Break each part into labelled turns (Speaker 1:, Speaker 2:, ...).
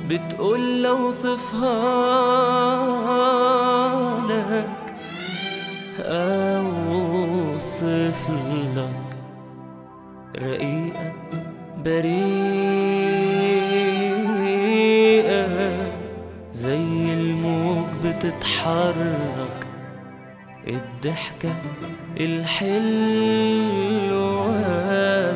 Speaker 1: بتقول لو صفها لك أوصف لك رقيقة بريئة زي الموج بتتحرك الضحكة الحلوة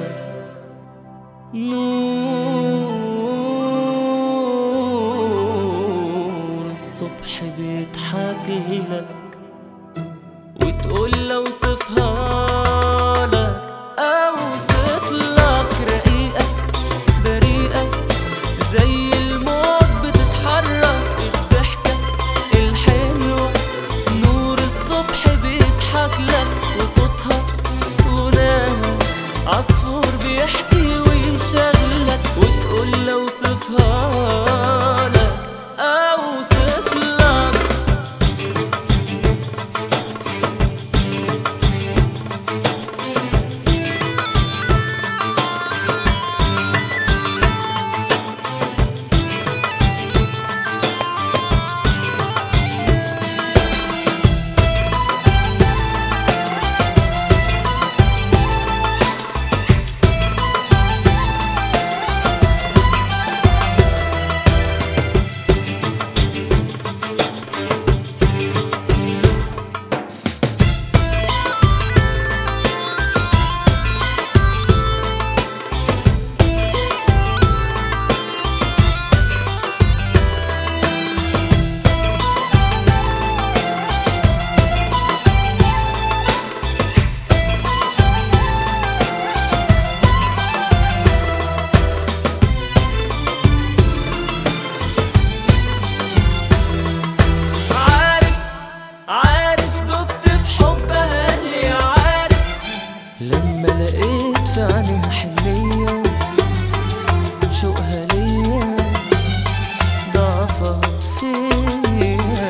Speaker 1: نور الصبح بيضحك لك وتقول لو صفها لك اوصف لك رقيقة بريئة زي الموج بتتحرك الضحكة الحلوة نور الصبح بيضحك لك وصوتها غناها عصفور بيحكي وينشغلك وتقول لو صفها لك اوصف لك عارف عارف دبت في حبها ليه عارف لما لقيت في عينيها حنية شوقها ليا ضعفها فيا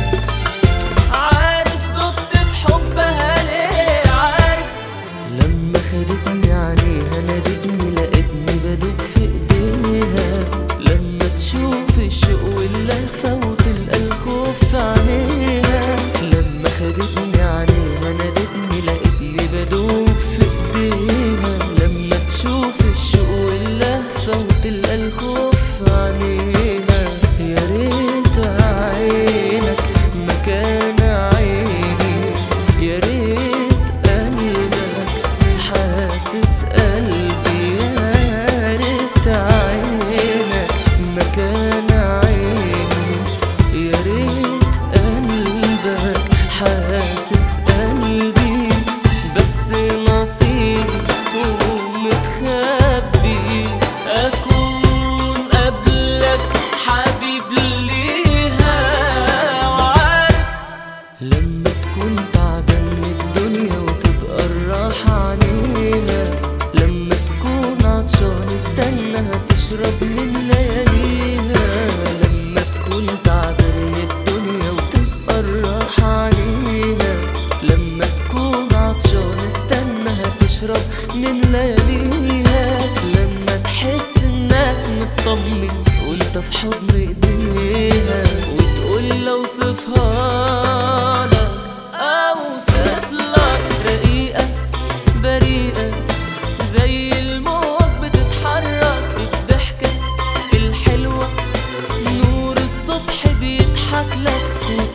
Speaker 1: عارف دبت في حبها ليه عارف لما خدتني عليها نادتني لقيتني بدوب في ايديها لما تشوف الشوق واللهفة وتلقى الخوف في عينيها لما خدتني عليها نادتني لقيتني بدوب في ايديها لما تشوف الشوق واللهفة وتلقى الخوف في عينيها يا ريت عينك مكان عيني يا ريت قلبك حاسس قلبي يا ريت عينك مكان عيني يا ريت قلبك حاسس قلبي بس نصيبي ومتخبي اكون قبلك حبيب ليها وعارف لما تكون تعبان من الدنيا وتبقى الراحة عليها لما تكون عطشان استنى تشرب من لياليها لما تكون تعبان من الدنيا وتبقى الراحة عليها لما تكون عطشان استنى تشرب من لياليها لما تحس انك مطمن وانت في حضن ايديها وتقول لو صفها لك اوصف لك رقيقة بريئة زي الموج بتتحرك الضحكة الحلوة نور الصبح بيضحك لك